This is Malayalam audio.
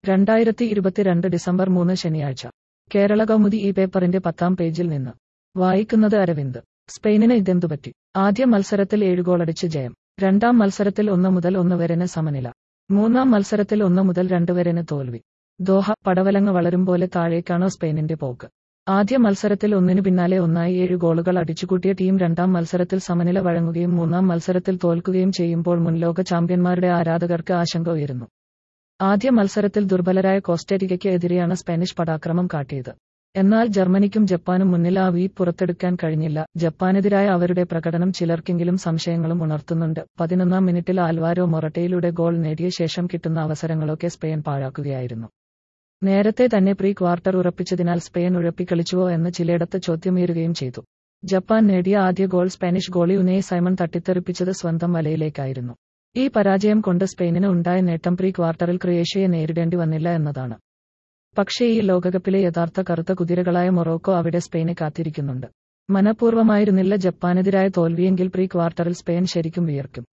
രണ്ടായിരത്തി ഇരുപത്തിരണ്ട് ഡിസംബർ മൂന്ന് ശനിയാഴ്ച കേരള കൗമുദി ഈ പേപ്പറിന്റെ പത്താം പേജിൽ നിന്ന് വായിക്കുന്നത് അരവിന്ദ് സ്പെയിനിന് ഇതെന്തുപറ്റി ആദ്യ മത്സരത്തിൽ ഏഴ് ഗോളടിച്ച് ജയം രണ്ടാം മത്സരത്തിൽ ഒന്ന് മുതൽ ഒന്ന് വരെന് സമനില മൂന്നാം മത്സരത്തിൽ ഒന്ന് മുതൽ രണ്ട് വരെന് തോൽവി ദോഹ പടവലങ്ങ വളരും പോലെ താഴേക്കാണ് സ്പെയിനിന്റെ പോക്ക് ആദ്യ മത്സരത്തിൽ ഒന്നിനു പിന്നാലെ ഒന്നായി ഏഴ് ഗോളുകൾ അടിച്ചുകൂട്ടിയ ടീം രണ്ടാം മത്സരത്തിൽ സമനില വഴങ്ങുകയും മൂന്നാം മത്സരത്തിൽ തോൽക്കുകയും ചെയ്യുമ്പോൾ മുൻലോക ചാമ്പ്യന്മാരുടെ ആരാധകർക്ക് ആശങ്ക ഉയരുന്നു ആദ്യ മത്സരത്തിൽ ദുർബലരായ കോസ്റ്റരിക്കയ്ക്ക് എതിരെയാണ് സ്പാനിഷ് പടാക്രമം കാട്ടിയത് എന്നാൽ ജർമ്മനിക്കും ജപ്പാനും മുന്നിൽ ആ വീ പുറത്തെടുക്കാൻ കഴിഞ്ഞില്ല ജപ്പാനെതിരായ അവരുടെ പ്രകടനം ചിലർക്കെങ്കിലും സംശയങ്ങളും ഉണർത്തുന്നുണ്ട് പതിനൊന്നാം മിനിറ്റിൽ ആൽവാരോ മൊറട്ടയിലൂടെ ഗോൾ നേടിയ ശേഷം കിട്ടുന്ന അവസരങ്ങളൊക്കെ സ്പെയിൻ പാഴാക്കുകയായിരുന്നു നേരത്തെ തന്നെ പ്രീ ക്വാർട്ടർ ഉറപ്പിച്ചതിനാൽ സ്പെയിൻ ഉഴപ്പിക്കളിച്ചുവോ എന്ന് ചിലയിടത്ത് ചോദ്യമുയരുകയും ചെയ്തു ജപ്പാൻ നേടിയ ആദ്യ goal Spanish goalie Unai Simon തട്ടിത്തെറിപ്പിച്ചത് സ്വന്തം വലയിലേക്കായിരുന്നു ഈ പരാജയം കൊണ്ട് സ്പെയിനിന് ഉണ്ടായ നേട്ടം പ്രീ ക്വാർട്ടറിൽ ക്രൊയേഷ്യയെ നേരിടേണ്ടി വന്നില്ല എന്നതാണ് പക്ഷേ ഈ ലോകകപ്പിലെ യഥാർത്ഥ കറുത്ത കുതിരകളായ മൊറോക്കോ അവിടെ സ്പെയിനെ കാത്തിരിക്കുന്നുണ്ട് മനഃപൂർവ്വമായിരുന്നില്ല ജപ്പാനെതിരായ തോൽവിയെങ്കിൽ പ്രീ ക്വാർട്ടറിൽ സ്പെയിൻ ശരിക്കും വിയർക്കും